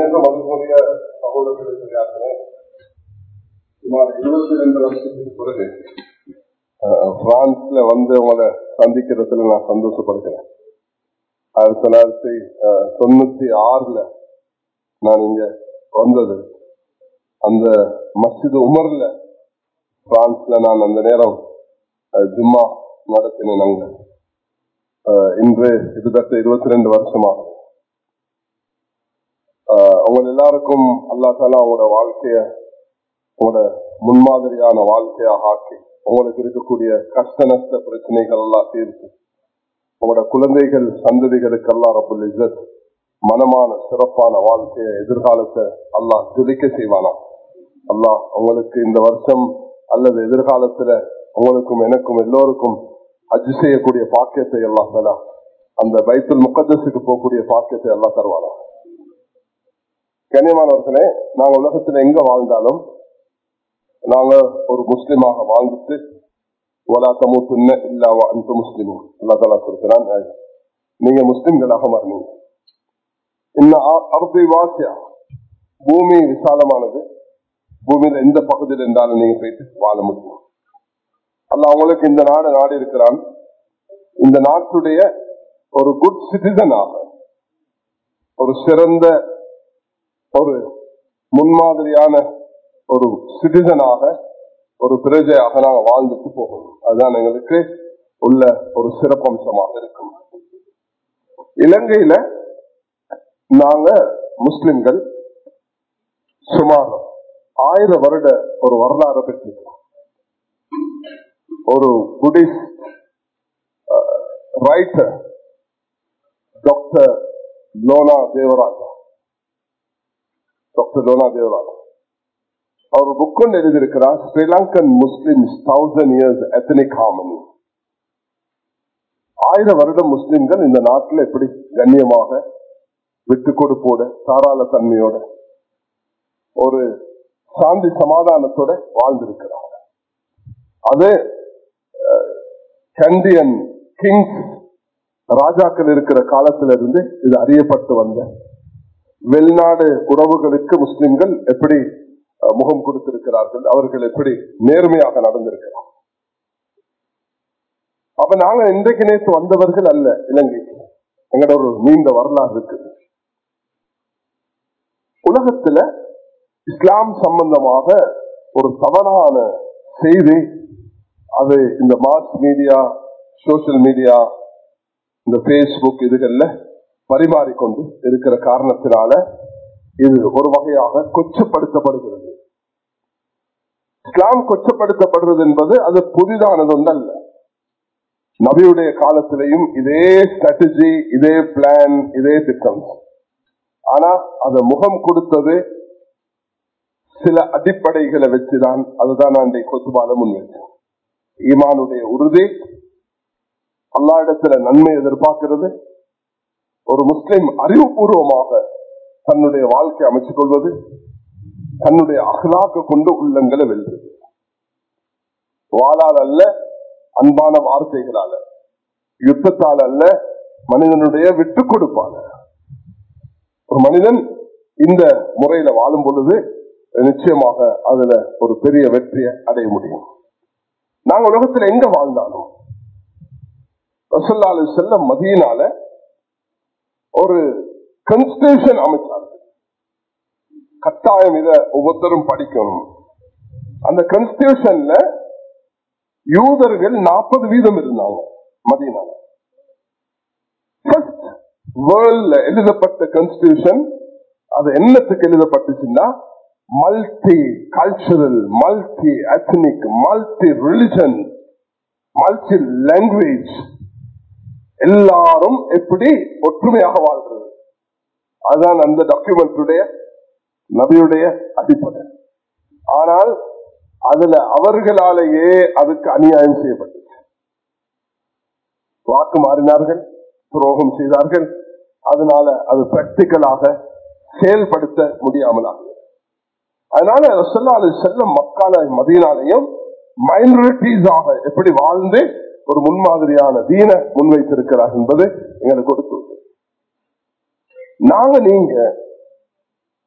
கணேச மதுக்குரிய சகோதரர்களுக்கு யாத்திரை சுமார் இருபத்தி ரெண்டு வருஷத்துக்கு பிறகு அஹ், பிரான்ஸ்ல வந்து உங்களை சந்திக்கிறதுல நான் சந்தோஷப்படுகிறேன் ஆயிரத்தி தொள்ளாயிரத்தி அஹ், தொண்ணூத்தி ஆறுல நான் இங்க வந்தது அந்த மஸ்ஜித் உமர்ல பிரான்ஸ்ல நான் அந்த நேரம் அஹ், ஜும்மா நடத்தினேன் அங்க அஹ், இன்று கிட்டத்தட்ட இருபத்தி ரெண்டு வருஷமாகும் ஆஹ் உங்க எல்லாருக்கும் அல்லா தாலா உங்களோட வாழ்க்கைய உங்களோட முன்மாதிரியான வாழ்க்கையாக ஆக்கி உங்களுக்கு இருக்கக்கூடிய கஷ்ட நஷ்ட பிரச்சனைகள் எல்லாம் தீர்த்து உங்களோட குழந்தைகள் சந்ததிகளுக்கெல்லாம் ரபுல் இஸ்ஸத் மனமான சிறப்பான வாழ்க்கைய எதிர்காலத்தை அல்லாஹ் துதிக்க செய்வானா அல்லாஹ் உங்களுக்கு இந்த வருஷம் அல்லது எதிர்காலத்துல உங்களுக்கும் எனக்கும் எல்லோருக்கும் அஜி செய்யக்கூடிய பாக்கியத்தை எல்லாம் தலா அந்த பைத்துல் முகத்தஸுக்கு போகக்கூடிய பாக்கியத்தை எல்லாம் தருவானா கண்ணியமானவர்களே நாங்க உலகத்துல எங்க வாழ்ந்தாலும் நாங்க ஒரு முஸ்லிமாக வாழ்ந்துட்டு ஒலா தமுத்துன்ன இல்லாவா அந்த முஸ்லிமும் அல்லா தலா சொல்கிறான் நீங்க முஸ்லிம்களாக மாறினீங்க இன்னும் அறுபது வாசியா பூமி விசாலமானது பூமியில எந்த பகுதியில் இருந்தாலும் நீங்க போயிட்டு வாழ முடியும் அல்ல அவங்களுக்கு இந்த நாடு நாடு இருக்கிறான் இந்த நாட்டுடைய ஒரு குட் சிட்டிசனாக ஒரு சிறந்த ஒரு முன்மாதிரியான ஒரு சிட்டிசனாக ஒரு பிரஜையாக நாங்கள் வாழ்ந்துட்டு போகணும் அதுதான் எங்களுக்கு உள்ள ஒரு சிறப்பம்சமாக இருக்கும் இலங்கையில நாங்க முஸ்லிம்கள் சுமார் ஆயிரம் வருட ஒரு வரலாறு பெற்றிருக்கோம் ஒரு Buddhist writer doctor Lorna Dewaraja doctor Lorna Dewaraj அவர் புக் ஒன்று எழுதியிருக்கிறார் Sri Lankan Muslims thousand years ethnic harmony ஆயிரம் வருடம் முஸ்லிம்கள் இந்த நாட்டில் எப்படி கண்ணியமாக விட்டு கொடுப்போட தாராள தன்மையோட ஒரு சாந்தி சமாதானத்தோட வாழ்ந்திருக்கிறார் அது கண்டியன் கிங்ஸ் ராஜாக்கள் இருக்கிற காலத்திலிருந்து இருந்து இது அறியப்பட்டு வந்த வெளிநாடு உறவுகளுக்கு முஸ்லிம்கள் எப்படி அஹ், முகம் கொடுத்திருக்கிறார்கள் அவர்கள் எப்படி நேர்மையாக நடந்திருக்கிறார் அப்ப நாங்க இன்றைக்கு நேற்று வந்தவர்கள் அல்ல இலங்கைக்கு எங்கட ஒரு நீண்ட வரலாறு இருக்குது உலகத்துல இஸ்லாம் சம்பந்தமாக ஒரு தவறான செய்தி அது இந்த மாஸ் மீடியா சோசியல் மீடியா இந்த பேஸ்புக் இதுகள்ல பரிமாறிக்கொண்டு இருக்கிற காரணத்தினால இது ஒரு வகையாக கொச்சப்படுத்தப்படுகிறது இஸ்லாம் கொச்சப்படுத்தப்படுறது என்பது அது புதிதானது ஒன்றல்ல நபியுடைய காலத்திலையும் இதே ஸ்ட்ராட்டஜி இதே பிளான் இதே திட்டம் ஆனா அத முகம் கொடுத்தது சில அடிப்படைகளை வச்சுதான் அதுதான் நான் இன்றைக்கு கொத்துபால முன்வைத்தேன் ஈமானுடைய உறுதி அல்லா இடத்துல நன்மை எதிர்பார்க்கிறது ஒரு முஸ்லிம் அறிவுபூர்வமாக தன்னுடைய வாழ்க்கை அமைச்சுக் கொள்வது தன்னுடைய அகலாக்க கொண்டு உள்ளங்களை வெல்வது வாளால் அல்ல அன்பான வார்த்தைகளால யுத்தத்தால் அல்ல மனிதனுடைய விட்டு கொடுப்பால ஒரு மனிதன் இந்த முறையில வாழும் பொழுது நிச்சயமாக அதுல ஒரு பெரிய வெற்றியை அடைய முடியும் நாங்க உலகத்துல எங்க வாழ்ந்தாலும் ரசல்லாலு செல்ல மதியனால ஒரு கன்ஸ்டியூஷன் அமைச்சார்கள் கட்டாயம் இத ஒவ்வொருத்தரும் படிக்கணும் அந்த கன்ஸ்டியூஷன்ல யூதர்கள் நாற்பது வீதம் இருந்தாங்க மதியனால வேர்ல்ட்ல எழுதப்பட்ட கன்ஸ்டியூஷன் அது என்னத்துக்கு எழுதப்பட்டுச்சுன்னா multi cultural multi ethnic multi religion multi language எல்லாரும் எப்படி ஒற்றுமையாக வாழ்றது அதுதான் அந்த டாக்குமெண்ட்டுடைய நபியுடைய அடிப்படை ஆனால் அதுல அவர்களாலேயே அதுக்கு அநியாயம் செய்யப்பட்டது வாக்கு மாறினார்கள் துரோகம் செய்தார்கள் அதனால அது பிராக்டிக்கலாக செயல்படுத்த முடியாமல் ஆகிறது அதனால ரசல்லாலு செல்லும் மக்கால மதியனாலையும் மைனாரிட்டிஸாக எப்படி வாழ்ந்து ஒரு முன்மாதிரியான தீன முன்வைத்திருக்கிறார் என்பது எங்களுக்கு கொடுத்து நாங்க நீங்க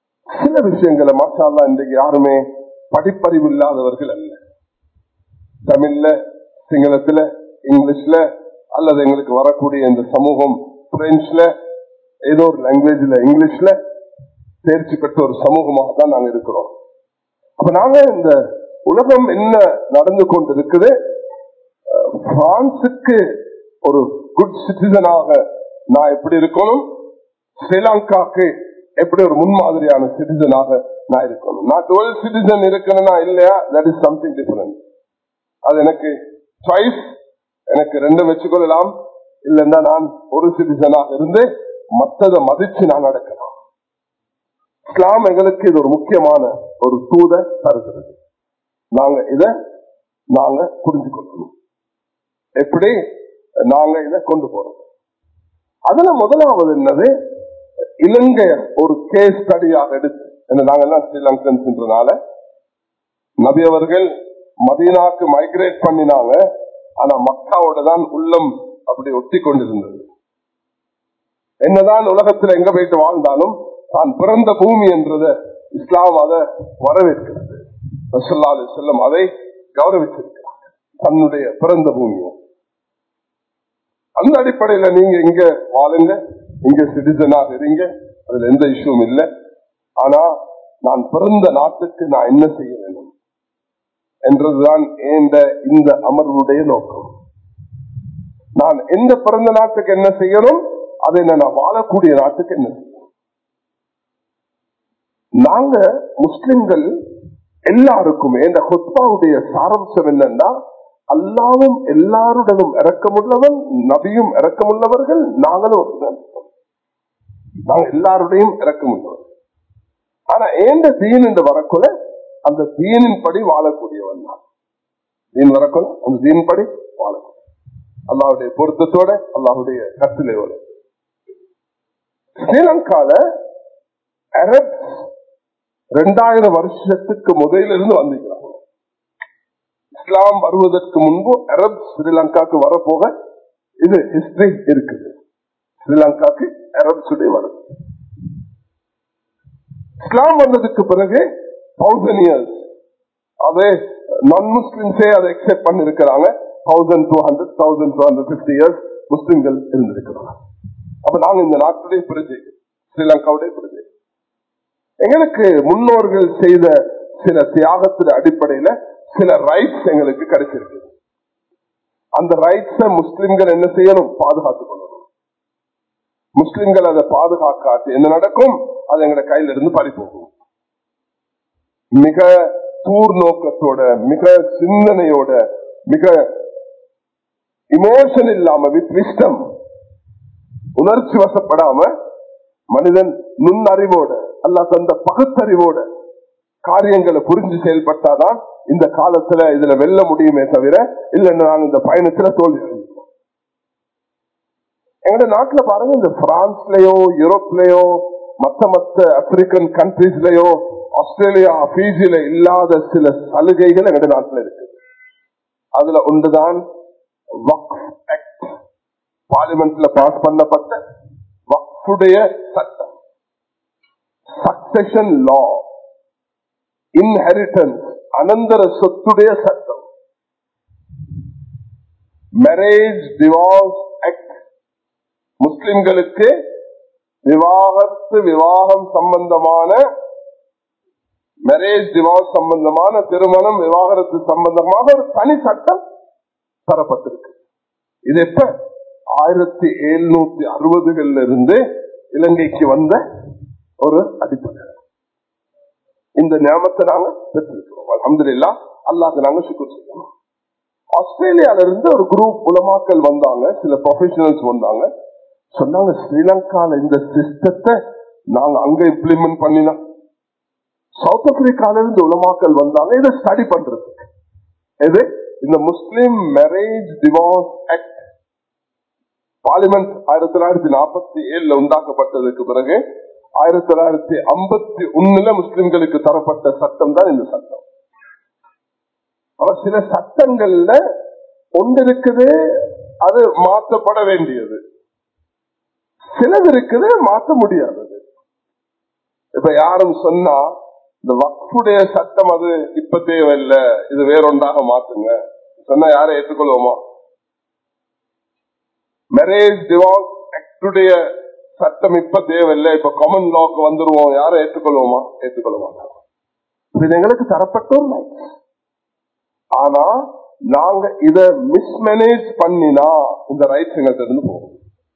சில விஷயங்களை மாஷால்லா இன்றைக்கு யாருமே படிப்பறிவு இல்லாதவர்கள் அல்ல தமிழ்ல சிங்களத்துல இங்கிலீஷ்ல அல்லது எங்களுக்கு வரக்கூடிய இந்த சமூகம் பிரெஞ்சுல ஏதோ ஒரு லாங்குவேஜ்ல இங்கிலீஷ்ல தேர்ச்சி பெற்ற ஒரு சமூகமாக தான் நாங்க இருக்கிறோம் அப்ப நாங்க இந்த உலகம் என்ன நடந்து கொண்டு இருக்குது பிரான்சுக்கு ஒரு குட் சிட்டிசனாக நான் எப்படி இருக்கணும் ஸ்ரீலங்காக்கு எப்படி ஒரு முன்மாதிரியான சிட்டிசனாக நான் இருக்கணும் நான் டுவெல் சிட்டிசன் இருக்கணும்னா இல்லையா தட் இஸ் சம்திங் டிஃபரெண்ட் அது எனக்கு சாய்ஸ் எனக்கு ரெண்டும் வச்சுக்கொள்ளலாம் இல்லைன்னா நான் ஒரு சிட்டிசனாக இருந்து மற்றதை மதிச்சு நான் நடக்கலாம் இஸ்லாம் எங்களுக்கு இது ஒரு முக்கியமான ஒரு தூத தருகிறது நாங்க இத நாங்க புரிஞ்சு கொள்ளணும் எப்படி நாங்க இத கொண்டு போறோம் அதுல முதலாவது என்னது இலங்கை ஒரு கேஸ் ஸ்டடியாக எடுத்து நாங்க எல்லாம் ஸ்ரீலங்கன்ஸ்ன்றனால நபி அவர்கள் மதீனாக்கு மைக்ரேட் பண்ணினாங்க ஆனா மக்காவோட தான் உள்ளம் அப்படி ஒட்டி கொண்டிருந்தது என்னதான் உலகத்துல எங்க போயிட்டு வாழ்ந்தாலும் தான் பிறந்த பூமி என்றத இஸ்லாம் அதை வரவேற்கிறது செல்லம் அதை கௌரவிச்சிருக்கிறாங்க தன்னுடைய பிறந்த பூமியை அந்த அடிப்படையில நீங்க இங்க வாழுங்க இங்க சிட்டிசனாக இருங்க அதுல எந்த இஷ்யூவும் இல்லை ஆனா நான் பிறந்த நாட்டுக்கு நான் என்ன செய்ய வேண்டும் என்றதுதான் ஏண்ட இந்த அமர்வுடைய நோக்கம் நான் எந்த பிறந்த நாட்டுக்கு என்ன செய்யணும் அதை நான் வாழக்கூடிய நாட்டுக்கு என்ன செய்யணும் நாங்க முஸ்லிம்கள் எல்லாருக்குமே இந்த ஹொத்பாவுடைய சாரம்சம் என்னன்னா அல்லாவும் எல்லாருடனும் இறக்கமுள்ளவன் நபியும் இறக்கமுள்ளவர்கள் நாங்களும் நாங்க எல்லாருடையும் இறக்கமுள்ளவர் ஆனா ஏந்த தீன் என்று வரக்குள்ள அந்த தீனின் படி வாழக்கூடியவன் தான் தீன் வரக்குள்ள அந்த தீன் படி வாழக்கூடிய அல்லாவுடைய பொருத்தத்தோட அல்லாவுடைய கத்திலையோட ஸ்ரீலங்கால அரப் ரெண்டாயிரம் வருஷத்துக்கு முதலிலிருந்து வந்திருக்கிறாங்க இஸ்லாம் வருவதற்கு முன்பு அரப் ஸ்ரீலங்காக்கு வரப்போக இது ஹிஸ்டரி இருக்குது ஸ்ரீலங்காக்கு அரப்ஸுடைய வருது இஸ்லாம் வந்ததுக்கு பிறகு தௌசண்ட் இயர்ஸ் அதே நான் முஸ்லிம்ஸே அதை எக்ஸெப்ட் பண்ணிருக்கிறாங்க thousand two hundred thousand two hundred fifty years முஸ்லிம்கள் இருந்திருக்கிறாங்க அப்ப நாங்க இந்த நாட்டுடைய பிரஜை ஸ்ரீலங்காவுடைய பிரஜை எங்களுக்கு முன்னோர்கள் செய்த சில தியாகத்தின் அடிப்படையில சில ரைட்ஸ் எங்களுக்கு கிடைச்சிருக்கு அந்த ரைட்ஸ முஸ்லிம்கள் என்ன செய்யணும் பாதுகாத்துக் கொள்ளணும் முஸ்லிம்கள் அதை பாதுகாக்காது என்ன நடக்கும் அது எங்களோட கையில இருந்து பறி போகும் மிக தூர் நோக்கத்தோட மிக சிந்தனையோட மிக இமோஷன் இல்லாம வித் விஸ்டம் உணர்ச்சி வசப்படாம மனிதன் நுண்ணறிவோட அல்ல தந்த பகுத்தறிவோட காரியங்களை புரிஞ்சு செயல்பட்டாதான் இந்த காலத்துல இதுல வெல்ல முடியுமே தவிர இல்லைன்னா நாங்க இந்த பயணத்துல தோல்வி அடைஞ்சிருக்கோம் எங்க நாட்டுல பாருங்க இந்த பிரான்ஸ்லயோ யூரோப்லயோ மத்த மத்த ஆப்பிரிக்கன் கண்ட்ரீஸ்லயோ ஆஸ்திரேலியா பீஜில இல்லாத சில சலுகைகள் எங்க நாட்டுல இருக்கு அதுல ஒன்றுதான் பார்லிமெண்ட்ல பாஸ் பண்ணப்பட்ட வக்ஃபுடைய சட்டம் சக்சஷன் லா இன்ஹெரிட்டன்ஸ் அனந்தர சொத்துடைய சட்டம் மேரேஜ் டிவோர்ஸ் ஆக்ட் முஸ்லிம்களுக்கு விவாகத்து விவாகம் சம்பந்தமான மேரேஜ் டிவோர்ஸ் சம்பந்தமான திருமணம் விவாகரத்து சம்பந்தமாக ஒரு தனி சட்டம் தரப்பட்டிருக்கு இது எப்ப ஆயிரத்தி எழுநூத்தி அறுபதுகள்ல இருந்து இலங்கைக்கு வந்த ஒரு அடிப்படை இந்த ஞாபகத்தை நாங்க பெற்றிருக்கிறோம் அலமதுல்லா அல்லாஹ் நாங்க சுக்கு செய்யணும் ஆஸ்திரேலியால இருந்து ஒரு குரூப் உலமாக்கள் வந்தாங்க சில ப்ரொஃபஷனல்ஸ் வந்தாங்க சொன்னாங்க ஸ்ரீலங்கால இந்த சிஸ்டத்தை நாங்க அங்க இம்ப்ளிமெண்ட் பண்ணினோம் சவுத் ஆப்பிரிக்கால இருந்து உலமாக்கள் வந்தாங்க இதை ஸ்டடி பண்றதுக்கு எது இந்த Muslim marriage divorce act parliament ஆயிரத்தி தொள்ளாயிரத்தி நாற்பத்தி ஏழுல உண்டாக்கப்பட்டதுக்கு பிறகு ஆயிரத்தி தொள்ளாயிரத்தி ஐம்பத்தி ஒண்ணுல முஸ்லிம்களுக்கு தரப்பட்ட சட்டம் தான் இந்த சட்டம் அவர் சில சட்டங்கள்ல ஒன்று இருக்குது அது மாற்றப்பட வேண்டியது சிலது இருக்குது மாற்ற முடியாதது இப்ப யாரும் சொன்னா இந்த வக்ஃபுடைய சட்டம் அது இப்ப தேவையில்லை இது வேறொன்றாக மாத்துங்க சொன்னா யாரை ஏற்றுக்கொள்வோமா மேரேஜ் டிவோர்ஸ் ஆக்டுடைய சட்டம் இப்ப தேவையில்லை இப்ப காமன் லாக்கு வந்துருவோம் யாரை ஏற்றுக்கொள்வோமா ஏற்றுக்கொள்ள மாட்டோம் இது எங்களுக்கு தரப்பட்டும் ஆனா நாங்க இத மிஸ்மேனேஜ் பண்ணினா இந்த ரைட்ஸ் எங்கள்கிட்ட இருந்து போகும்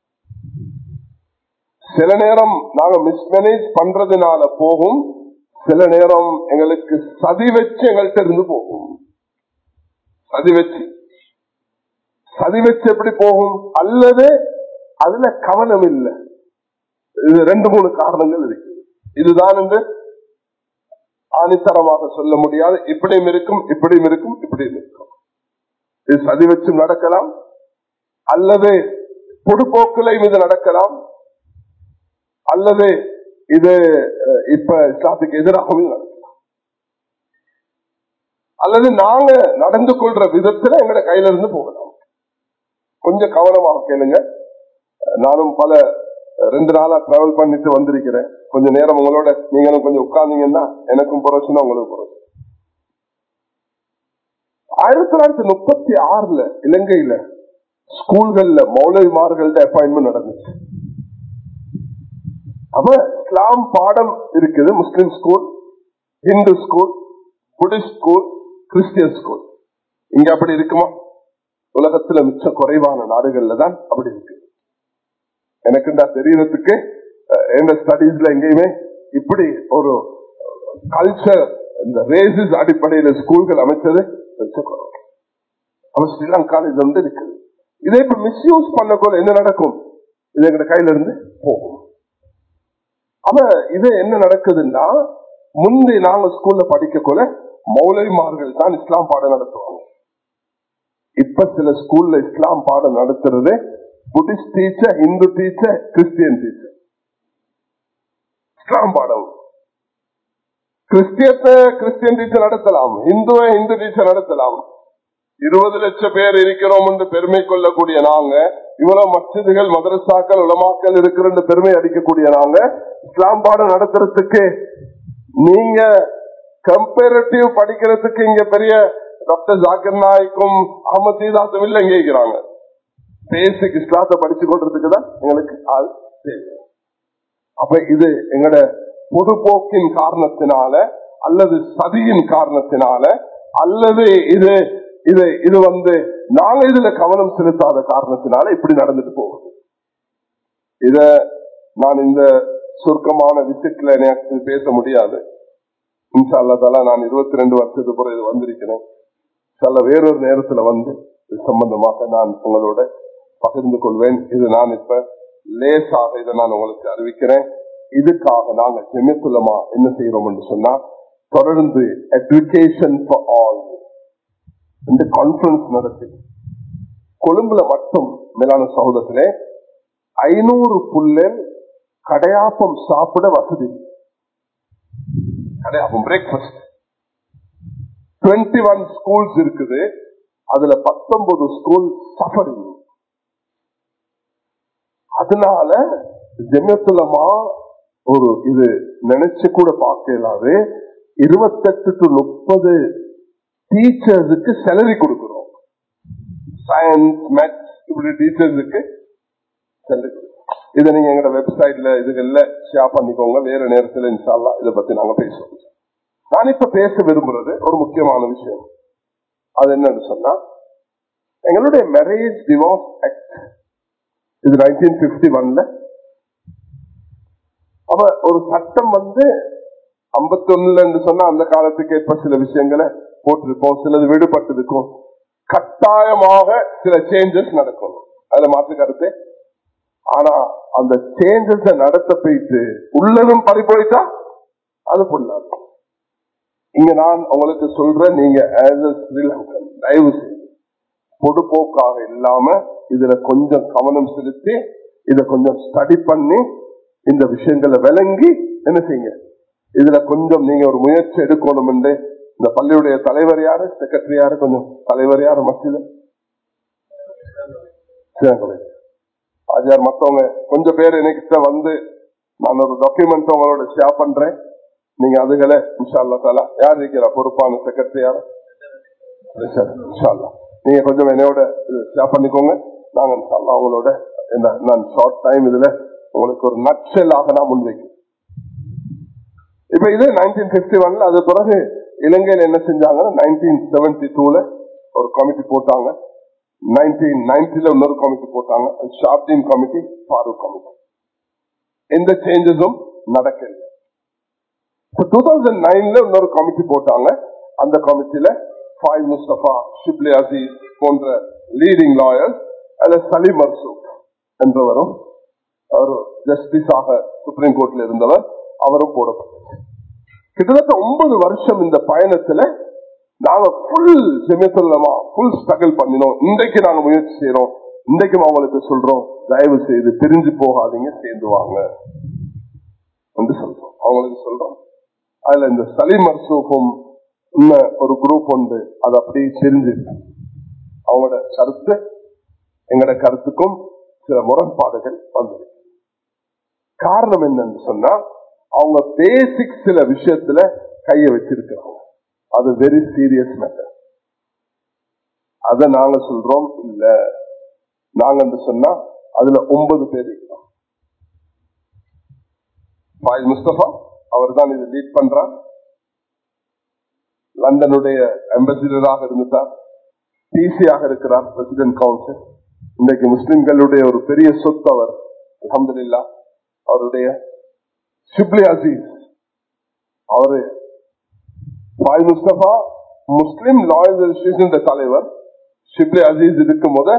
சில நேரம் நாங்க மிஸ்மேனேஜ் பண்றதுனால போகும் சில நேரம் எங்களுக்கு சதி வச்சு எங்கள்கிட்ட இருந்து போகும் சதி வச்சு சதி வச்சு எப்படி போகும் அல்லது அதுல கவனம் இல்லை இது ரெண்டு மூணு காரணங்கள் இருக்கு இதுதான் என்று ஆணித்தரமாக சொல்ல முடியாது இப்படியும் இருக்கும் இப்படியும் இருக்கும் இப்படியும் இருக்கும் இது சதி வச்சும் நடக்கலாம் அல்லது பொடுப்போக்கிலையும் இது நடக்கலாம் அல்லது இது அஹ், இப்ப இஸ்லாத்துக்கு எதிராகவும் நடக்கலாம் அல்லது நாங்க நடந்து கொள்ற விதத்துல எங்கட கையில இருந்து போகலாம் கொஞ்சம் கவனமாக கேளுங்க நானும் பல ரெண்டு நாளா டிராவல் பண்ணிட்டு வந்திருக்கிறேன் கொஞ்ச நேரம் உங்களோட நீங்களும் கொஞ்சம் உட்கார்ந்தீங்கன்னா எனக்கும் பிரச்சனை உங்களுக்கு பிரச்சனை ஆயிரத்தி தொள்ளாயிரத்தி முப்பத்தி ஆறுல இலங்கையில ஸ்கூல்கள்ல மௌலவிமார்கள்ட அப்பாயின்மெண்ட் நடந்துச்சு அப்ப இஸ்லாம் பாடம் இருக்குது Muslim school Hindu school Buddhist school Christian school இங்க அப்படி இருக்குமா உலகத்துல மிச்ச குறைவான நாடுகள்ல தான் அப்படி இருக்கு எனக்கு இந்த தெரியறதுக்கு எந்த ஸ்டடீஸ்ல எங்கேயுமே இப்படி ஒரு கல்ச்சர் இந்த ரேசிஸ் அடிப்படையில ஸ்கூல்கள் அமைச்சது மிச்ச குறைவு. அப்ப ஸ்ரீலங்கால இது வந்து இருக்குது இதை இப்ப மிஸ்யூஸ் பண்ணக்குள்ள என்ன நடக்கும் இது எங்க கையில இருந்து போகும் அப்ப இது என்ன நடக்குதுன்னா முந்தி நாங்க ஸ்கூல்ல படிக்கக்குள்ள மௌலவிமார்கள் தான் இஸ்லாம் பாடம் நடத்துவாங்க இப்ப சில ஸ்கூல்ல இஸ்லாம் பாடம் நடத்துறது Buddhist teacher Hindu teacher Christian teacher இஸ்லாம் பாடம் கிறிஸ்டியத்தை கிறிஸ்டியன் டீச்சர் நடத்தலாம் இந்துவை இந்து டீச்சர் நடத்தலாம் இருபது லட்சம் பேர் இருக்கிறோம் என்று பெருமை கொள்ளக்கூடிய நாங்க இவ்வளவு மசிதிகள் மதரசாக்கள் உலமாக்கள் இருக்கிற பெருமை அடிக்கக்கூடிய நாங்க இஸ்லாம் பாடம் நடத்துறதுக்கு நீங்க கம்பேரிட்டிவ் படிக்கிறதுக்கு இங்க பெரிய டாக்டர் ஜாக்கிர் நாய்க்கும் அகமது சீதாசும் இல்ல இங்க இருக்கிறாங்க பேசிக் இஸ்லாத்தை படிச்சு கொள்றதுக்கு தான் எங்களுக்கு ஆள் தேவை அப்ப இது எங்கட பொதுப்போக்கின் காரணத்தினால அல்லது சதியின் காரணத்தினால அல்லது இது இது இது வந்து நாங்க இதுல கவனம் செலுத்தாத காரணத்தினால இப்படி நடந்துட்டு போகுது இத நான் இந்த சுருக்கமான விசிட்ல எனக்கு பேச முடியாது இன்ஷா அல்லா தாலா நான் இருபத்தி ரெண்டு வருஷத்துக்கு பிறகு இது வந்திருக்கிறேன் சில வேறொரு நேரத்துல வந்து இது சம்பந்தமாக நான் உங்களோட பகிர்ந்து கொள்வேன் இது நான் இப்ப லேசாக இதை நான் உங்களுக்கு அறிவிக்கிறேன் இதுக்காக நாங்க செமித்துலமா என்ன செய்யறோம் என்று சொன்னா தொடர்ந்து எஜுகேஷன் ஃபார் ஆல் இந்த கான்பரன்ஸ் நடத்தி கொழும்புல மட்டும் மேலான சகோதரத்திலே ஐநூறு புல்லல் கடையாப்பம் சாப்பிட வசதி கடையாப்பம் பிரேக்ஃபாஸ்ட் டுவெண்ட்டி ஒன் ஸ்கூல்ஸ் இருக்குது அதுல பத்தொன்பது ஸ்கூல் சஃபரிங் அதனால ஜெமியத்துலமா ஒரு இது நினைச்சு கூட பார்க்க இயலாது இருபத்தெட்டு டு முப்பது டீச்சர்ஸுக்கு சேலரி கொடுக்கிறோம் சயின்ஸ் மேத்ஸ் இப்படி டீச்சர்ஸுக்கு சேலரி கொடுக்கிறோம் இதை நீங்க எங்களோட வெப்சைட்ல இதுகள்ல ஷேர் பண்ணிக்கோங்க வேற நேரத்தில் இன்ஷால்லா இதை பத்தி நாங்க பேசுவோம் நான் இப்ப பேச விரும்புறது ஒரு முக்கியமான விஷயம் அது என்னன்னு சொன்னா எங்களுடைய மேரேஜ் டிவோர்ஸ் ஆக்ட் இது நைன்டீன் பிப்டி ஒன்ல அப்ப ஒரு சட்டம் வந்து ஐம்பத்தி ஒண்ணுல சொன்னா அந்த காலத்துக்கு ஏற்ப சில விஷயங்களை போட்டிருப்போம் சிலது விடுபட்டிருக்கும் கட்டாயமாக சில சேஞ்சஸ் நடக்கும் அதுல மாற்று கருத்து ஆனா அந்த சேஞ்சஸ் நடத்த போயிட்டு உள்ளதும் பறி போயிட்டா அது பொல்லாது இங்க நான் உங்களுக்கு சொல்றேன் நீங்க as a ஸ்ரீலங்கன் தயவு செய்து பொதுப்போக்காக இல்லாம இதுல கொஞ்சம் கவனம் செலுத்தி இத கொஞ்சம் ஸ்டடி பண்ணி இந்த விஷயங்களை விளங்கி என்ன செய்யுங்க இதுல கொஞ்சம் நீங்க ஒரு முயற்சி எடுக்கணும் என்று இந்த பள்ளியுடைய தலைவர் யாரு செக்ரட்டரி யாரு கொஞ்சம் தலைவர் யாரு மசித ஆஜார் மத்தவங்க கொஞ்சம் பேர் என்கிட்ட வந்து நான் ஒரு டாக்குமெண்ட் உங்களோட ஷேர் பண்றேன் நீங்க அதுகளை இன்ஷா அல்லா தாலா யார் இருக்கிறா பொறுப்பான செக்ரட்டரி யார் சரி, இன்ஷா அல்லா. நீங்க கொஞ்சம் என்னோட ஷேர் பண்ணிக்கோங்க நாங்க இன்ஷா அல்லா உங்களோட இந்த நான் ஷார்ட் டைம் இதுல உங்களுக்கு ஒரு நட்சலாக நான் முன்வைக்கிறேன் இப்ப இது நைன்டீன் பிப்டி ஒன்ல அது பிறகு இலங்கையில என்ன செஞ்சாங்கன்னா நைன்டீன் செவன்டி டூல ஒரு கமிட்டி போட்டாங்க நைன்டீன் நைன்டில இன்னொரு கமிட்டி போட்டாங்க ஷாப்டீன் கமிட்டி ஃபாரூக் கமிட்டி எந்த சேஞ்சஸும் நடக்கல டூ தௌசண்ட் நைன்ல இன்னொரு கமிட்டி போட்டாங்க அந்த கமிட்டியில ஃபாய் முஸ்தபா ஷிப்லி அசீஸ் போன்ற லீடிங் லாயர்ஸ் அதுல சலீம் மர்சூக் என்றவரும் அவர் ஜஸ்டிஸாக சுப்ரீம் கோர்ட்ல இருந்தவர் அவரும் போடப்பட்டார் கிட்டத்தட்ட ஒன்பது வருஷம் இந்த பயணத்துல நாங்க ஃபுல் செமிசல்லமா ஃபுல் ஸ்ட்ரகிள் பண்ணினோம் இன்றைக்கு நாங்க முயற்சி செய்யறோம் இன்றைக்கும் அவங்களுக்கு சொல்றோம் தயவு செய்து பிரிஞ்சு போகாதீங்க சேர்ந்து வாங்க என்று சொல்றோம் அவங்களுக்கு சொல்றோம் அதுல இந்த சலீம் மர்சூஃபும் இன்னும் ஒரு குரூப் உண்டு அது அப்படியே செஞ்சு அவங்களோட கருத்து எங்களோட கருத்துக்கும் சில முரண்பாடுகள் வந்தது காரணம் என்னன்னு சொன்னா அவங்க பேசிக் சில விஷயத்துல கைய வச்சிருக்கிறாங்க அது வெரி சீரியஸ் மேட்டர் அத நாங்க சொல்றோம் இல்ல நாங்க என்று சொன்னா அதுல ஒன்பது பேர் இருக்கிறோம் ஃபாயில் முஸ்தபா அவர் தான் இது லீட் பண்றார் லண்டனுடைய அம்பாசிடராக இருந்துட்டார் டிசியாக இருக்கிறார் பிரசிடென்ட் கவுன்சில் இன்றைக்கு முஸ்லிம்களுடைய ஒரு பெரிய சொத்து அவர் அலமதுல்லா அவருடைய ஷிப்லி அசீஸ் அவரு Faiz Mustapha Muslim lawyers association தலைவர் ஷிப்லி அசீஸ் இருக்கும் போது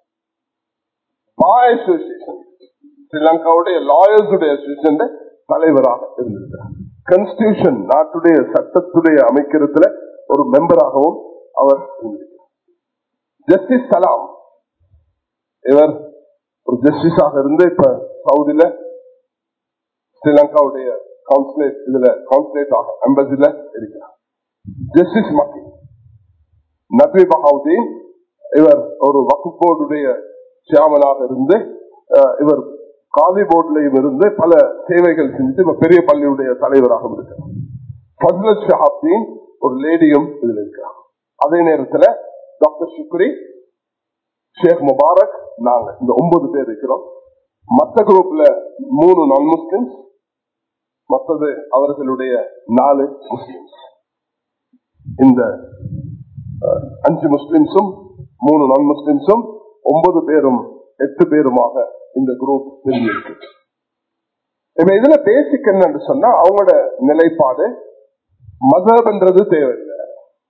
பாய் அசோசியேஷன் ஸ்ரீலங்காவுடைய லாயர்ஸ் அசோசியேஷன் தலைவராக இருந்திருக்கிறார் கான்ஸ்டியூஷன் நாட்டுடைய சட்டத்துடைய அமைக்கிறதுல ஒரு மெம்பராகவும் அவர் இருந்திருக்கிறார் ஜஸ்டிஸ் சலாம் இவர் ஒரு ஜஸ்டிஸாக இருந்து இப்ப சவுதியில ஸ்ரீலங்காவுடைய கவுன்சிலேட் இதுல கவுன்சிலேட் ஆக அம்பசில இருக்கிறார் ஜஸ்டிஸ் மக்கி நபி பஹாவுதீன் இவர் ஒரு வக்கு போர்டுடைய சேர்மனாக இருந்து அஹ், இவர் காதி போர்டிலையும் இருந்து பல சேவைகள் செஞ்சு இப்ப பெரிய பள்ளியுடைய தலைவராக இருக்கிறார் ஃபஸ்லத் ஷஹாப்தீன் ஒரு லேடியும் இதில் இருக்கிறார் அதே நேரத்தில் டாக்டர் சுக்ரி ஷேக் முபாரக் நாங்க இந்த ஒன்பது பேர் இருக்கிறோம் மத்த குரூப்ல மூணு நான் முஸ்லிம்ஸ் மற்றது அவர்களுடைய நாலு முஸ்லிம்ஸ் இந்த அஹ், அஞ்சு முஸ்லிம்ஸும் மூணு நான் முஸ்லிம்ஸும் ஒன்பது பேரும் எட்டு பேருமாக இந்த குரூப் பிரிஞ்சிருக்கு இப்ப இதுல பேசிக் என்னன்னு சொன்னா அவங்களோட நிலைப்பாடு மதம்ன்றது தேவையில்லை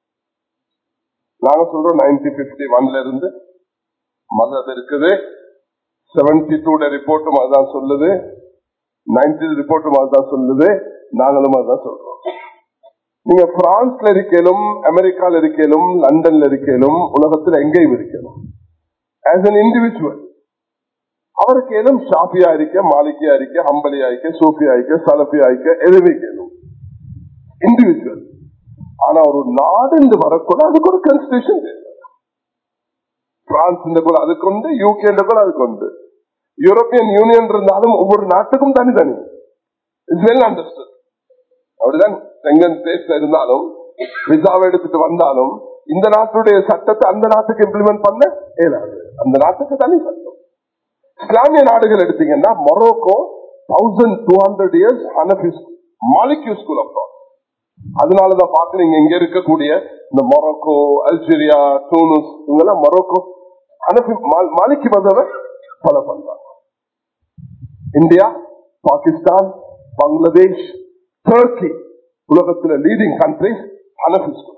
நாங்க சொல்றோம் நைன்டி பிப்டி ஒன்ல இருந்து மதம் இருக்குது செவன்டி டூட ரிப்போர்ட்டும் அதுதான் சொல்லுது நைன்டி ரிப்போர்ட்டும் அதுதான் சொல்லுது நாங்களும் அதுதான் சொல்றோம் நீங்க பிரான்ஸ்ல இருக்கலும் அமெரிக்கால இருக்கலும் லண்டன்ல இருக்கலும் உலகத்துல எங்கேயும் இருக்கலும் ஆஸ் அன் இண்டிவிஜுவல் அவருக்கு ஏதும் ஷாஃபியா இருக்க மாலிக்கியா இருக்க ஹம்பலியா இருக்க சூஃபியா இருக்க சலஃபியா இருக்க எதுவே கேளும் இண்டிவிஜுவல் ஆனா ஒரு நாடு வரக்கூட அதுக்கு ஒரு கான்ஸ்டியூஷன் தேவை பிரான்ஸ் கூட அதுக்கு உண்டு யூகே கூட அதுக்கு உண்டு யூரோப்பியன் யூனியன் இருந்தாலும் ஒவ்வொரு நாட்டுக்கும் தனித்தனி இட்ஸ் வெல் அண்டர்ஸ்டுட் அப்படிதான் செங்கன் ஸ்டேட்ஸ்ல இருந்தாலும் விசாவை எடுத்துட்டு வந்தாலும் இந்த நாட்டுடைய சட்டத்தை அந்த நாட்டுக்கு இம்ப்ளிமெண்ட் பண்ண இயலாது அந்த நாட்டுக்கு தனி சட்டம் இஸ்லாமிய நாடுகள் எடுத்தீங்கன்னா Morocco thousand two hundred years ஹனபி மாலிக்யூ ஸ்கூல் ஆஃப் தாட் அதனாலதான் பாக்குறீங்க இங்க இருக்கக்கூடிய இந்த மொரோக்கோ அல்ஜீரியா டூனிஸ் இவங்கெல்லாம் மொரோக்கோ ஹனபி மாலிக்கி மதவை ஃபாலோ பண்றாங்க இந்தியா பாகிஸ்தான் பங்களாதேஷ் டர்க்கி உலகத்துல லீடிங் கண்ட்ரிஸ் ஹனபி ஸ்கூல்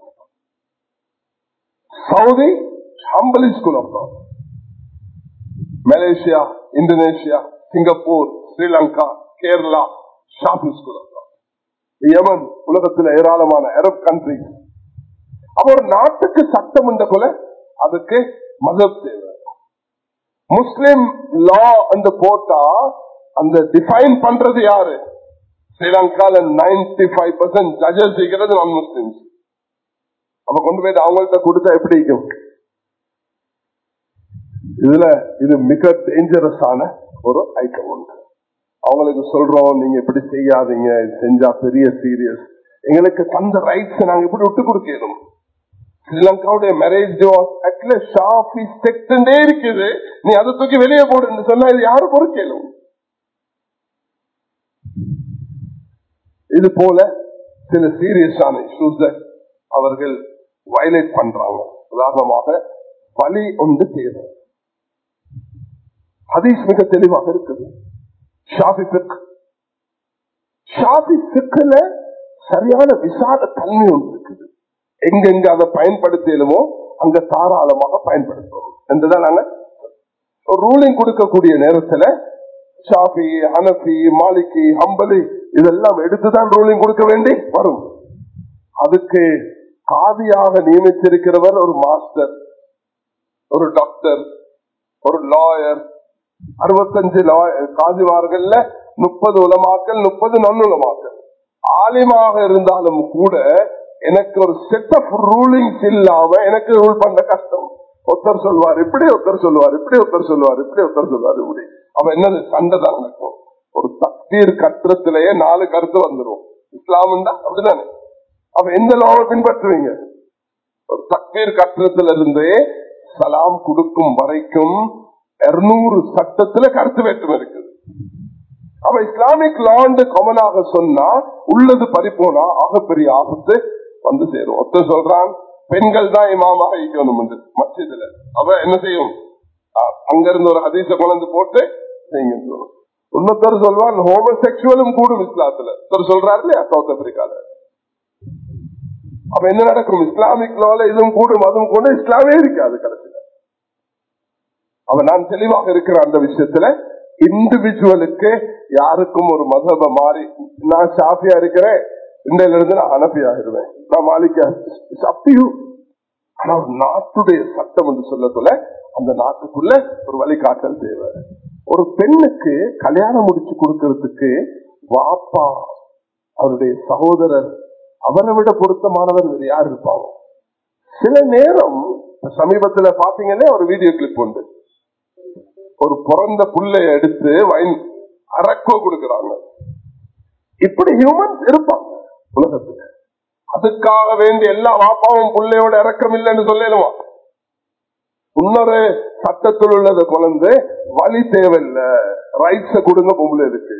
சவுதி ஹம்பலி school of thought Malaysia Indonesia Singapore Sri Lanka Kerala ஷாபி ஸ்கூல் ஆஃப் யமன் உலகத்தில் ஏராளமான அரப் கண்ட்ரி அப்ப ஒரு நாட்டுக்கு சட்டம் என்ற போல அதுக்கு மதம் தேவை முஸ்லிம் லா என்று போட்டா அந்த டிஃபைன் பண்றது யாரு ஸ்ரீலங்கால நைன்டி ஃபைவ் பர்சன்ட் ஜட்ஜஸ் இருக்கிறது நான் முஸ்லிம்ஸ் அப்ப கொண்டு போயிட்டு அவங்கள்ட்ட கொடுத்தா எப்படி இருக்கும் இதுல இது மிக டேஞ்சரஸான ஒரு ஐக்கம் உண்டு அவங்களுக்கு சொல்றோம் நீங்க இப்படி செய்யாதீங்க இது செஞ்சா பெரிய சீரியஸ் எங்களுக்கு தந்த ரைட்ஸ் நாங்க இப்படி விட்டு கொடுக்கணும் ஸ்ரீலங்காவுடைய மேரேஜ் டிவோர்ஸ் ஆக்ட்ல ஷாஃபி செக்டே இருக்குது நீ அதை தூக்கி வெளியே போடுன்னு சொன்னா இது யாரு பொறுக்கலும் இது போல சில சீரியஸான இஷ்யூஸ் அவர்கள் வயலேட் பண்றாங்க உதாரணமாக வழி ஒன்று தேவை ஹதீஸ் மிக தெளிவாக இருக்குது ஷாபி பிக் ஷாபி பிக்ல சரியான விசால தன்மை ஒன்று இருக்குது எங்கெங்க அதை பயன்படுத்தலுமோ அங்க தாராளமாக பயன்படுத்துவோம் என்றுதான் நாங்க ரூலிங் கொடுக்கக்கூடிய நேரத்துல ஷாஃபி ஹனஃபி மாலிகி ஹம்பலி இதெல்லாம் எடுத்துதான் ரூலிங் கொடுக்க வேண்டி வரும் அதுக்கு காதியாக நியமித்திருக்கிறவர் ஒரு மாஸ்டர் ஒரு டாக்டர் ஒரு லாயர் அறுபத்தஞ்சு காதிமார்கள்ல முப்பது உலமாக்கள் முப்பது நன்னுலமாக்கள் ஆலிமாக இருந்தாலும் கூட எனக்கு ஒரு செட் ஆஃப் ரூலிங்ஸ் இல்லாம எனக்கு ரூல் பண்ண கஷ்டம் ஒருத்தர் சொல்வார் இப்படி ஒருத்தர் சொல்லுவார் இப்படி ஒருத்தர் சொல்லுவார் இப்படி ஒருத்தர் சொல்லுவார் இப்படி அப்ப என்னது சண்டை தான் நடக்கும் ஒரு தக்தீர் கற்றத்திலேயே நாலு கருத்து வந்துடும் இஸ்லாம்டா அப்படிதானே அப்ப எந்த லாவை பின்பற்றுவீங்க ஒரு தக்தீர் கற்றத்துல இருந்தே சலாம் கொடுக்கும் வரைக்கும் இருநூறு சட்டத்துல கருத்து வேற்றுமை இருக்குது அப்ப இஸ்லாமிக் லாண்டு கொமனாக சொன்னா உள்ளது பறிப்போனா ஆகப்பெரிய ஆபத்து வந்து சேரும் ஒருத்தர் சொல்றான் பெண்கள் தான் இமாமாக ஈக்கணும் மசிதுல அவ என்ன செய்யும் அங்க இருந்து ஒரு ஹதீச குழந்து போட்டு செய்யுங்க இன்னொருத்தர் சொல்வான் ஹோமோசெக்சுவலும் கூடும் இஸ்லாத்துல ஒருத்தர் சொல்றாரு இல்லையா சவுத் ஆப்பிரிக்கால அப்ப என்ன நடக்கும் இஸ்லாமிக் லால இதுவும் கூடும் அதுவும் கூட இஸ்லாமே இருக்காது கடைசியில அவ நான் தெளிவாக இருக்கிற அந்த விஷயத்துல இண்டிவிஜுவலுக்கு யாருக்கும் ஒரு மதப மாறி நான் ஷாஃபியா இருக்கிறேன் இன்றையில இருந்து நான் அனப்பி ஆகிடுவேன் நான் மாலிக்கா அப்பியும் ஆனா ஒரு நாட்டுடைய சட்டம் என்று சொல்லக்குள்ள அந்த நாட்டுக்குள்ள ஒரு வழிகாட்டல் தேவை ஒரு பெண்ணுக்கு கல்யாணம் முடிச்சு கொடுக்கறதுக்கு வாப்பா அவருடைய சகோதரர் அவரை விட பொருத்தமானவர் வேறு யார் இருப்பாங்க சில நேரம் சமீபத்துல பாத்தீங்கன்னா ஒரு வீடியோ கிளிப் உண்டு ஒரு பிறந்த புள்ளைய எடுத்து வைன் அரக்கோ கொடுக்கிறாங்க இப்படி ஹியூமன்ஸ் இருப்பாங்க உலகத்துல அதுக்காக வேண்டி எல்லா வாப்பாவும் பிள்ளையோட இறக்கம் இல்லைன்னு சொல்லலுமா இன்னொரு சட்டத்தில் உள்ளதை குழந்தை வழி தேவையில்லை ரைட்ஸ கொடுங்க பொம்பளை இருக்கு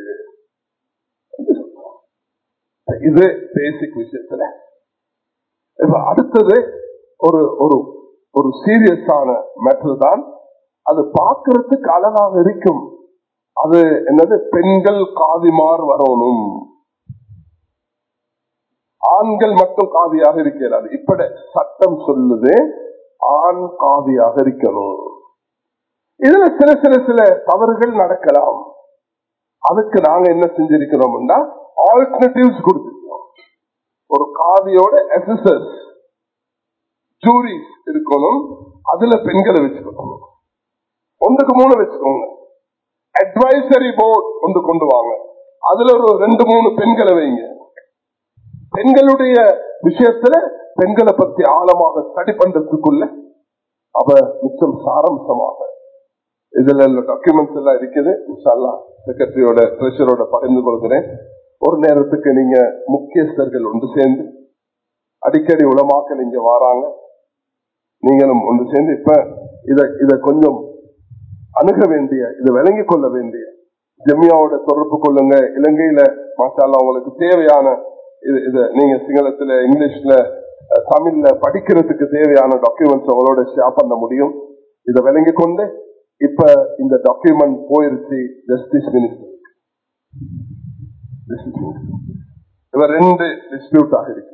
இது பேசிக் விஷயத்துல இப்ப அடுத்தது ஒரு ஒரு ஒரு சீரியஸான மேட்டர் தான் அது பார்க்கறதுக்கு அழகாக இருக்கும் அது என்னது பெண்கள் காதிமார் வரணும் ஆண்கள் மட்டும் காதியாக இருக்கிறார் இப்படி சட்டம் சொல்லுது ஆண் காதியாக இருக்கணும் இதுல சில சில சில தவறுகள் நடக்கலாம் அதுக்கு நாங்க என்ன செஞ்சிருக்கிறோம்னா ஆல்டர்னேட்டிவ்ஸ் கொடுத்திருக்கோம் ஒரு காதியோட எசசஸ் ஜூரிஸ் இருக்கணும் அதுல பெண்களை வச்சுக்கணும் ஒன்றுக்கு மூணு வச்சுக்கோங்க அட்வைசரி போர்ட் ஒன்று கொண்டு வாங்க அதுல ஒரு ரெண்டு மூணு பெண்களை வைங்க பெண்களுடைய விஷயத்துல பெண்களை பத்தி ஆழமாக ஸ்டடி பண்றதுக்குள்ள அவ மிச்சம் சாரம்சமாக இதுல டாக்குமெண்ட்ஸ் எல்லாம் இருக்குது செக்ரட்டரியோட ட்ரெஷரோட பகிர்ந்து கொள்கிறேன் ஒரு நேரத்துக்கு நீங்க முக்கியஸ்தர்கள் ஒன்று சேர்ந்து அடிக்கடி உளமாக்க நீங்க வாராங்க நீங்களும் ஒன்று சேர்ந்து இப்ப இத இத கொஞ்சம் அணுக வேண்டிய இதை விளங்கிக் கொள்ள வேண்டிய ஜெமியாவோட தொடர்பு கொள்ளுங்க இலங்கையில மாஷால்லா உங்களுக்கு தேவையான இது இது நீங்க சிங்களத்துல இங்கிலீஷ்ல தமிழ்ல படிக்கிறதுக்கு தேவையான டாக்குமெண்ட்ஸ் உங்களோட ஷேர் பண்ண முடியும் இதை விளங்கி கொண்டு இப்ப இந்த டாக்குமெண்ட் போயிருச்சு ஜஸ்டிஸ் மினிஸ்டர் இவ ரெண்டு டிஸ்பியூட் ஆக இருக்கு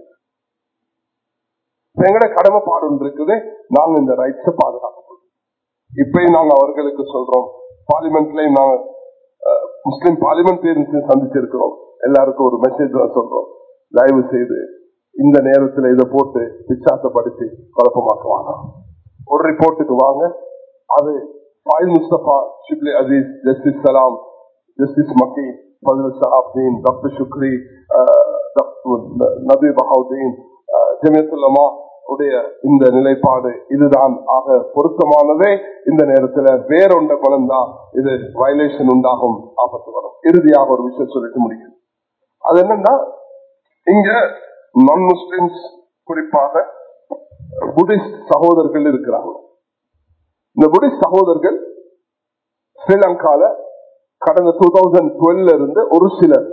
எங்கட கடமைப்பாடு ஒன்று இருக்குது நாங்க இந்த ரைட்ஸை பாதுகாக்கணும் இப்பயும் நாங்க அவர்களுக்கு சொல்றோம் பார்லிமெண்ட்லயும் நாங்க முஸ்லிம் பார்லிமெண்ட் சந்திச்சிருக்கிறோம் எல்லாருக்கும் ஒரு மெசேஜ் தான் சொல்றோம் தயவு செய்து இந்த நேரத்துல இதை போட்டு விசாசப்படுத்தி குழப்பமாக்க வேணாம் ஒரு ரிப்போர்ட்டுக்கு வாங்க அது ஃபாயில் முஸ்தபா ஷிப்லி அசீஸ் ஜஸ்டிஸ் சலாம் ஜஸ்டிஸ் மக்கி ஃபதுல் சஹாப்தீன் டாக்டர் சுக்ரி நபி பஹாவுதீன் ஜமியத்துல்லமா உடைய இந்த நிலைப்பாடு இதுதான் ஆக பொருத்தமானதே இந்த நேரத்துல வேறொண்ட குழந்தா இது வயலேஷன் உண்டாகும் ஆபத்து வரும் இறுதியாக ஒரு விஷயம் சொல்லிட்டு முடியும் அது என்னன்னா இங்க நான் முஸ்லிம்ஸ் குறிப்பாக புத்திஸ்ட் சகோதரர்கள் இருக்கிறாங்க இந்த புத்திஸ்ட் சகோதரர்கள் ஸ்ரீலங்கால கடந்த டூ தௌசண்ட் டுவெல்ல இருந்து ஒரு சிலர்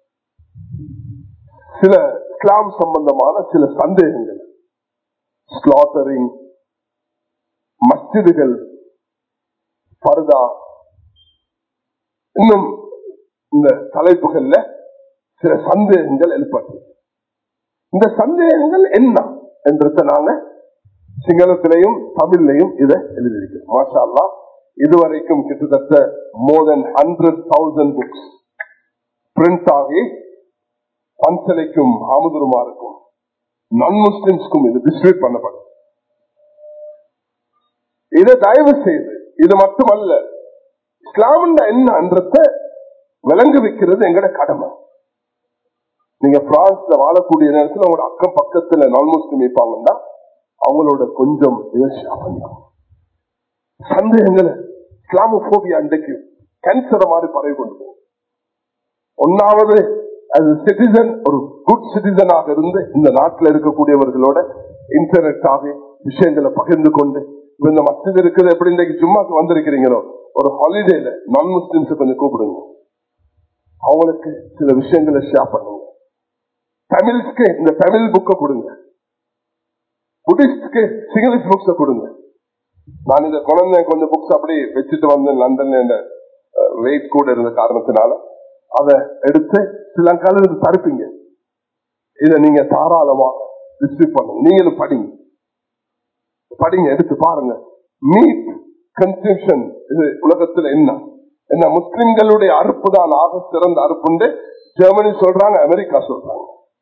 சில இஸ்லாம் சம்பந்தமான சில சந்தேகங்கள் ஸ்லாட்டரிங் மஸ்ஜிதுகள் பர்தா இன்னும் இந்த தலைப்புகள்ல சில சந்தேகங்கள் எழுப்பட்டு இந்த சந்தேகங்கள் என்ன என்றத நாங்க சிங்களத்திலையும் தமிழ்லையும் இதை எழுதியிருக்கிறோம் மாஷா அல்லா இதுவரைக்கும் கிட்டத்தட்ட more than hundred thousand books print ஆகி பஞ்சலைக்கும் ஆமுதுருமாருக்கும் நான் முஸ்லிம்ஸ்க்கும் இது டிஸ்ட்ரிபியூட் பண்ணப்படும் இதை தயவு செய்து இது மட்டுமல்ல இஸ்லாம் என்னன்றத விளங்கு வைக்கிறது எங்கட கடமை நீங்க பிரான்ஸ்ல வாழக்கூடிய நேரத்தில் உங்களோட அக்கம் பக்கத்துல நான் முஸ்லிம் இருப்பாங்கன்னா அவங்களோட கொஞ்சம் இதை ஷேர் பண்ணிக்கணும் சந்தேகங்களை இஸ்லாமோபியா இன்றைக்கு கேன்சரை மாதிரி பரவி கொண்டு போகும் ஒன்னாவது அது சிட்டிசன் ஒரு குட் சிட்டிசனாக இருந்து இந்த நாட்டில் இருக்கக்கூடியவர்களோட இன்டர்நெட் ஆகி விஷயங்களை பகிர்ந்து கொண்டு இந்த மசித் இருக்குது எப்படி இன்றைக்கு ஜும்மாக்கு வந்திருக்கிறீங்களோ ஒரு ஹாலிடேல நான் முஸ்லிம்ஸ் கொஞ்சம் கூப்பிடுங்க அவங்களுக்கு சில விஷயங்களை ஷேர் பண்ணுங்க தமிழ்ஸ்க்கு இந்த தமிழ் புக்கை கொடுங்க புத்திஸ்டுக்கு சிங்கிலிஷ் புக்ஸ கொடுங்க நான் இந்த குழந்தை கொஞ்சம் புக்ஸ் அப்படி வச்சுட்டு வந்தேன் லண்டன்ல வெயிட் கூட இருந்த காரணத்தினால அதை எடுத்து ஸ்ரீலங்கால இருந்து தடுப்பீங்க இதை நீங்க தாராளமா டிஸ்ட்ரிக் பண்ணுங்க நீங்களும் படிங்க படிங்க எடுத்து பாருங்க மீட் கன்செப்ஷன் இது உலகத்துல என்ன என்ன முஸ்லிம்களுடைய அறுப்பு தான் ஆக சிறந்த அறுப்புண்டு ஜெர்மனி சொல்றாங்க அமெரிக்கா சொல்றாங்க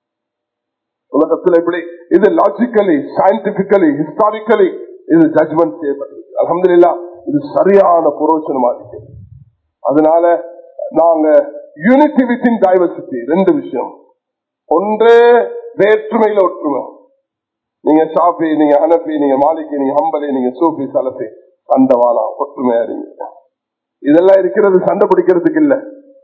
உலகத்துல இப்படி இது லாஜிக்கலி சயின்டிபிக்கலி ஹிஸ்டாரிக்கலி இது ஜட்மெண்ட் செய்யப்பட்டிருக்கு அலமதுல்லா இது சரியான புரோஷனமா இருக்கு அதனால நாங்க யூனிட்டி வித்தின் டைவர்சிட்டி ரெண்டு விஷயம் ஒன்று வேற்றுமையில ஒற்றுமை நீங்க ஷாஃபி நீங்க ஹனபி நீங்க மாலிகி நீங்க ஹம்பலி நீங்க சூஃபி சலபி சண்டவானா ஒற்றுமையா இருங்க இதெல்லாம் இருக்கிறது சண்டை பிடிக்கிறதுக்கு இல்ல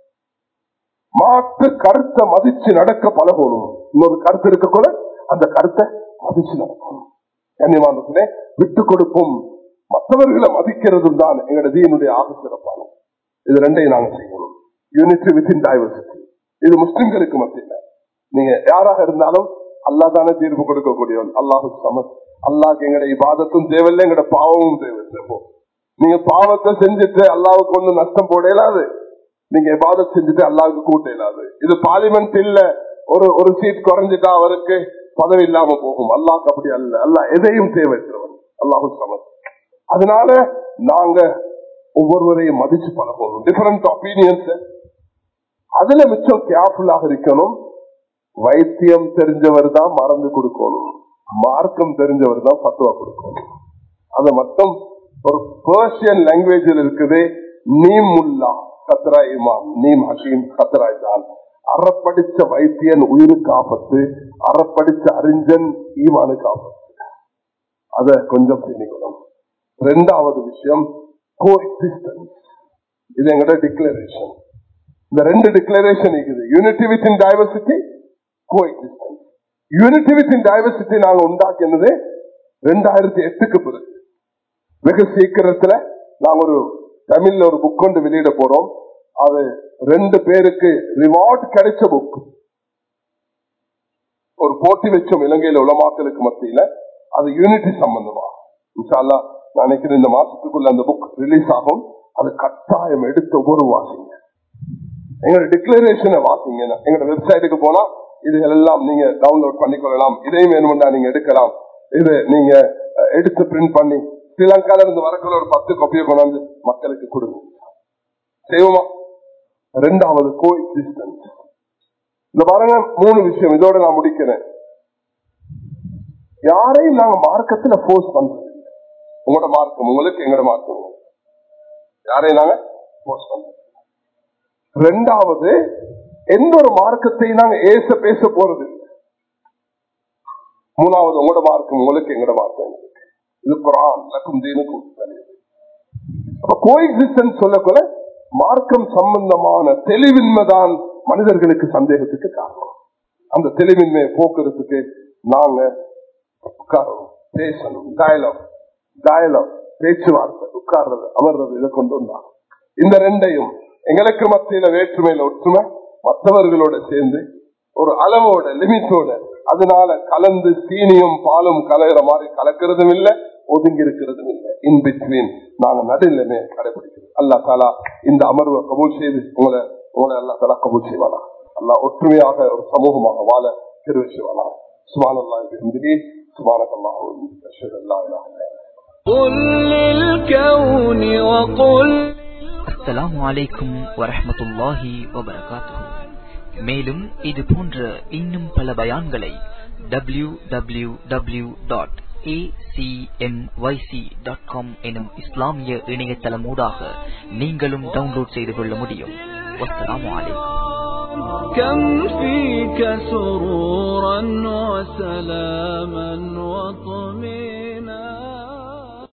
மாற்று கருத்தை மதிச்சு நடக்க பழகணும் இன்னொரு கருத்து இருக்க கூட அந்த கருத்தை மதிச்சு நடக்கணும் கண்ணியமானத்திலே விட்டு கொடுப்போம் மற்றவர்களை மதிக்கிறதும் தான் எங்களோட தீனுடைய ஆக சிறப்பான இது ரெண்டையும் நாங்க செய்யணும் யூனிட்டி வித்தின் டைவர்சிட்டி இது முஸ்லிம்களுக்கு மத்தியில் நீங்க யாராக இருந்தாலும் அல்லா தானே தீர்ப்பு கொடுக்கக்கூடியவன் அல்லாஹு சமத் அல்லாஹ் எங்கட இபாதத்தும் தேவையில்லை எங்கட பாவமும் தேவையில்லை நீங்க பாவத்தை செஞ்சுட்டு அல்லாவுக்கு ஒண்ணு நஷ்டம் போட இயலாது நீங்க இபாதத் செஞ்சுட்டு அல்லாவுக்கு கூட்ட இயலாது இது பார்லிமெண்ட் இல்ல ஒரு ஒரு சீட் குறைஞ்சிட்டா அவருக்கு பதவி இல்லாம போகும் அல்லாஹ் அப்படி அல்ல அல்ல எதையும் தேவைக்கிறவன் அல்லாஹு சமத் அதனால நாங்க ஒவ்வொருவரையும் மதிச்சு பழகணும் டிஃபரெண்ட் ஒப்பீனியன்ஸ் அதுல மிச்சம் கேர்ஃபுல்லாக இருக்கணும் வைத்தியம் தெரிஞ்சவர் தான் மறந்து கொடுக்கணும் மார்க்கம் தெரிஞ்சவர் தான் பத்துவா கொடுக்கணும் அது மட்டும் ஒரு பர்சியன் லாங்குவேஜில் இருக்குது நீம் முல்லா கத்ரா இமான் நீம் ஹசீம் கத்ராய் தான் அறப்படிச்ச வைத்தியன் உயிருக்கு ஆபத்து அறப்படிச்ச அறிஞன் ஈமானுக்கு ஆபத்து அத கொஞ்சம் தெரிஞ்சுக்கணும் ரெண்டாவது விஷயம் கோ எக்ஸிஸ்டன்ஸ் இது எங்கட டிக்ளரேஷன் இந்த ரெண்டு டிக்ளரேஷன் இருக்குது unity within diversity coexistence unity within diversity நாங்க உண்டாக்கினது ரெண்டாயிரத்தி எட்டுக்கு பிறகு வெகு சீக்கிரத்துல நாங்க ஒரு தமிழ்ல ஒரு புக் கொண்டு வெளியிட போறோம் அது ரெண்டு பேருக்கு ரிவார்ட் கிடைச்ச புக் ஒரு போட்டி வச்சோம் இலங்கையில உலமாக்களுக்கு மத்தியில அது யூனிட்டி சம்பந்தமா இன்ஷால்லா நான் நினைக்கிறேன் இந்த மாசத்துக்குள்ள அந்த புக் ரிலீஸ் ஆகும் அது கட்டாயம் எடுத்து ஒவ்வொரு வாசிங்க எங்களோட டிக்ளரேஷனை வாசிங்க எங்களோட வெப்சைட்டுக்கு போனா இதுகள் எல்லாம் நீங்க டவுன்லோட் பண்ணிக்கொள்ளலாம் இதையும் வேணும்னா நீங்க எடுக்கலாம் இது நீங்க எடுத்து பிரிண்ட் பண்ணி ஸ்ரீலங்கால இருந்து வரக்குள்ள ஒரு பத்து கொப்பியை கொண்டாந்து மக்களுக்கு கொடுங்க செய்வோமா ரெண்டாவது கோ எக்ஸிஸ்டன்ஸ் இந்த பாருங்க மூணு விஷயம் இதோட நான் முடிக்கிறேன் யாரையும் நாங்க மார்க்கத்துல போர்ஸ் பண்றது உங்களோட மார்க்கம் உங்களுக்கு எங்களோட மார்க்கம் யாரையும் நாங்க போர்ஸ் பண்றது ரெண்டாவது எந்த ஒரு மார்க்கத்தை நாங்க ஏச பேச போறது மூணாவது உங்களோட மார்க்கம் உங்களுக்கு எங்களோட மார்க்கம் எங்களுக்கு. இது குரான் லக்கும் தீனுக்கும் கோஎக்ஸிஸ்டன்ஸ் சொல்லக்கூட மார்க்கம் சம்பந்தமான தெளிவின்மைதான் மனிதர்களுக்கு சந்தேகத்துக்கு காரணம் அந்த தெளிவின்மையை போக்குறதுக்கு நாங்க உட்காரணும் பேசணும் டயலாக் டயலாக் பேச்சுவார்த்தை உட்கார்றது அமர்றது இதை கொண்டு வந்தாங்க இந்த ரெண்டையும் எங்களுக்கு மத்தியில வேற்றுமையில ஒற்றுமை மற்றவர்களோட சேர்ந்து ஒரு அளவோட லிமிட்டோட அதனால கலந்து சீனியும் பாலும் கலகிற மாதிரி கலக்கிறதும் இல்லை ஒதுங்கி இருக்கிறதும் இல்லை இன் பிட்வீன் நாங்க நடுநிலைமை கடைபிடிக்கிறோம் அல்லா தாலா இந்த அமர்வை கபூல் செய்து உங்களை உங்களை அல்லா தாலா கபூல் செய்வானா அல்லா ஒற்றுமையாக ஒரு சமூகமாக வாழ தெரிவிச்சுவானா சுபான் அல்லா சுபானக் அல்லாஹ் அஷ்ஹது அல்லா இலாஹ இல்லா அன்த. قل للكون وقل அஸ்ஸலாமு அலைக்கும் வரஹ்மத்துல்லாஹி வபரகாத்துஹு மேலும் இது போன்ற இன்னும் பல பயான்களை W W W dot dot com எனும் இஸ்லாமிய இணையதளமூடாக நீங்களும் டவுன்லோட் செய்து கொள்ள முடியும் வஸ்ஸலாமு அலைக்கும் كم فيك سرورا وسلاما وطمئنا